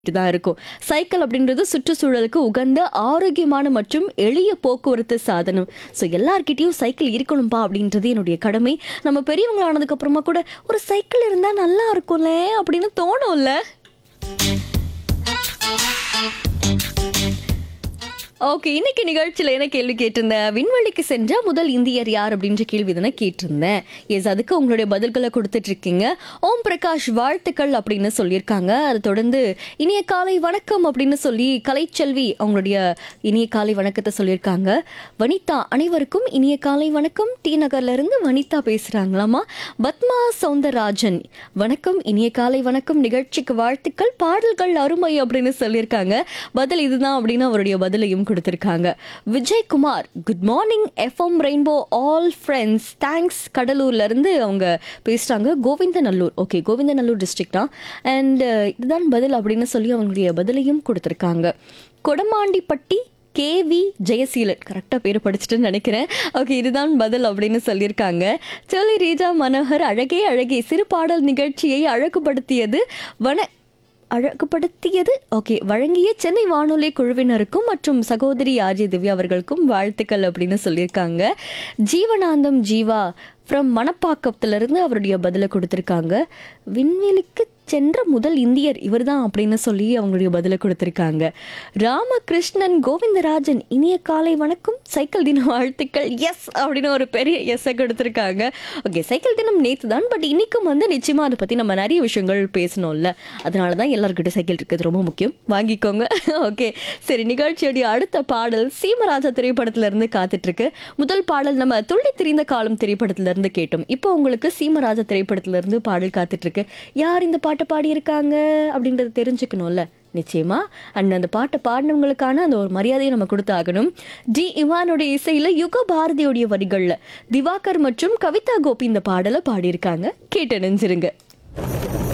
தான் இருக்கும் சைக்கிள் அப்படின்றது சுற்றுச்சூழலுக்கு உகந்த ஆரோக்கியமான மற்றும் எளிய போக்குவரத்து சாதனம் ஸோ எல்லார்கிட்டயும் சைக்கிள் இருக்கணும்பா அப்படின்றது என்னுடைய கடமை நம்ம பெரியவங்க ஆனதுக்கு அப்புறமா கூட ஒரு சைக்கிள் இருந்தா நல்லா இருக்கும்ல அப்படின்னு தோணும்ல ஓகே இன்னைக்கு நிகழ்ச்சியில் என்ன கேள்வி கேட்டிருந்தேன் விண்வெளிக்கு சென்ற முதல் இந்தியர் யார் அப்படின்ற கேள்வி தானே கேட்டிருந்தேன் எஸ் அதுக்கு உங்களுடைய பதில்களை கொடுத்துட்டு இருக்கீங்க ஓம் பிரகாஷ் வாழ்த்துக்கள் அப்படின்னு சொல்லியிருக்காங்க அதை தொடர்ந்து இனிய காலை வணக்கம் அப்படின்னு சொல்லி கலைச்செல்வி அவங்களுடைய இனிய காலை வணக்கத்தை சொல்லியிருக்காங்க வனிதா அனைவருக்கும் இனிய காலை வணக்கம் டி நகர்ல இருந்து வனிதா பேசுறாங்களாமா பத்மா சவுந்தரராஜன் வணக்கம் இனிய காலை வணக்கம் நிகழ்ச்சிக்கு வாழ்த்துக்கள் பாடல்கள் அருமை அப்படின்னு சொல்லியிருக்காங்க பதில் இதுதான் அப்படின்னு அவருடைய பதிலையும் கொடுத்திருக்காங்க Vijayakumar good morning FM rainbow all friends thanks கடலூர்ல இருந்து அவங்க பேசுறாங்க கோவிந்தநல்லூர் ஓகே கோவிந்தநல்லூர் டிஸ்ட்ரிக்ட் தான் அண்ட் இதுதான் பதில் அப்படின்னு சொல்லி அவங்களுடைய பதிலையும் கொடுத்திருக்காங்க கொடமாண்டிப்பட்டி கேவி ஜெயசீலன் கரெக்டாக பேர் படிச்சுட்டுன்னு நினைக்கிறேன் ஓகே இதுதான் பதில் அப்படின்னு சொல்லியிருக்காங்க சொல்லி ரீஜா மனோகர் அழகே அழகே சிறு பாடல் நிகழ்ச்சியை அழகுபடுத்தியது வன அழகுபடுத்தியது ஓகே வழங்கிய சென்னை வானொலி குழுவினருக்கும் மற்றும் சகோதரி ஆர்ஜி திவ்யா அவர்களுக்கும் வாழ்த்துக்கள் அப்படின்னு சொல்லியிருக்காங்க ஜீவனாந்தம் ஜீவா ஃப்ரம் மணப்பாக்கத்திலிருந்து அவருடைய பதிலை கொடுத்துருக்காங்க விண்வெளிக்கு சென்ற முதல் இந்தியர் இவர்தான் அப்படின்னு சொல்லி அவங்களுடைய பதிலை கொடுத்துருக்காங்க ராமகிருஷ்ணன் கோவிந்தராஜன் இனிய காலை வணக்கம் சைக்கிள் தின வாழ்த்துக்கள் எஸ் அப்படின்னு ஒரு பெரிய எஸ்ஸை கொடுத்துருக்காங்க ஓகே சைக்கிள் தினம் நேற்று தான் பட் இன்னைக்கும் வந்து நிச்சயமாக அதை பற்றி நம்ம நிறைய விஷயங்கள் பேசணும்ல அதனால தான் எல்லாருக்கிட்ட சைக்கிள் இருக்கிறது ரொம்ப முக்கியம் வாங்கிக்கோங்க ஓகே சரி நிகழ்ச்சியோடைய அடுத்த பாடல் சீமராஜா திரைப்படத்துல இருந்து காத்துட்டு இருக்கு முதல் பாடல் நம்ம துள்ளி திரிந்த காலம் திரைப்படத்துல இருந்து கேட்டோம் இப்போ உங்களுக்கு சீமராஜா திரைப்படத்துல இருந்து பாடல் காத்துட்டு இருக்கு யார் இந்த பாட்டை பாடியிருக்காங்க அப்படின்றத தெரிஞ்சுக்கணும்ல நிச்சயமா அண்ட் அந்த பாட்டை பாடினவங்களுக்கான அந்த ஒரு மரியாதையை நம்ம கொடுத்தாகணும் டி இவானுடைய இசையில யுக பாரதியோடைய வரிகள்ல திவாகர் மற்றும் கவிதா கோபி இந்த பாடலை பாடியிருக்காங்க கேட்டு நெஞ்சிருங்க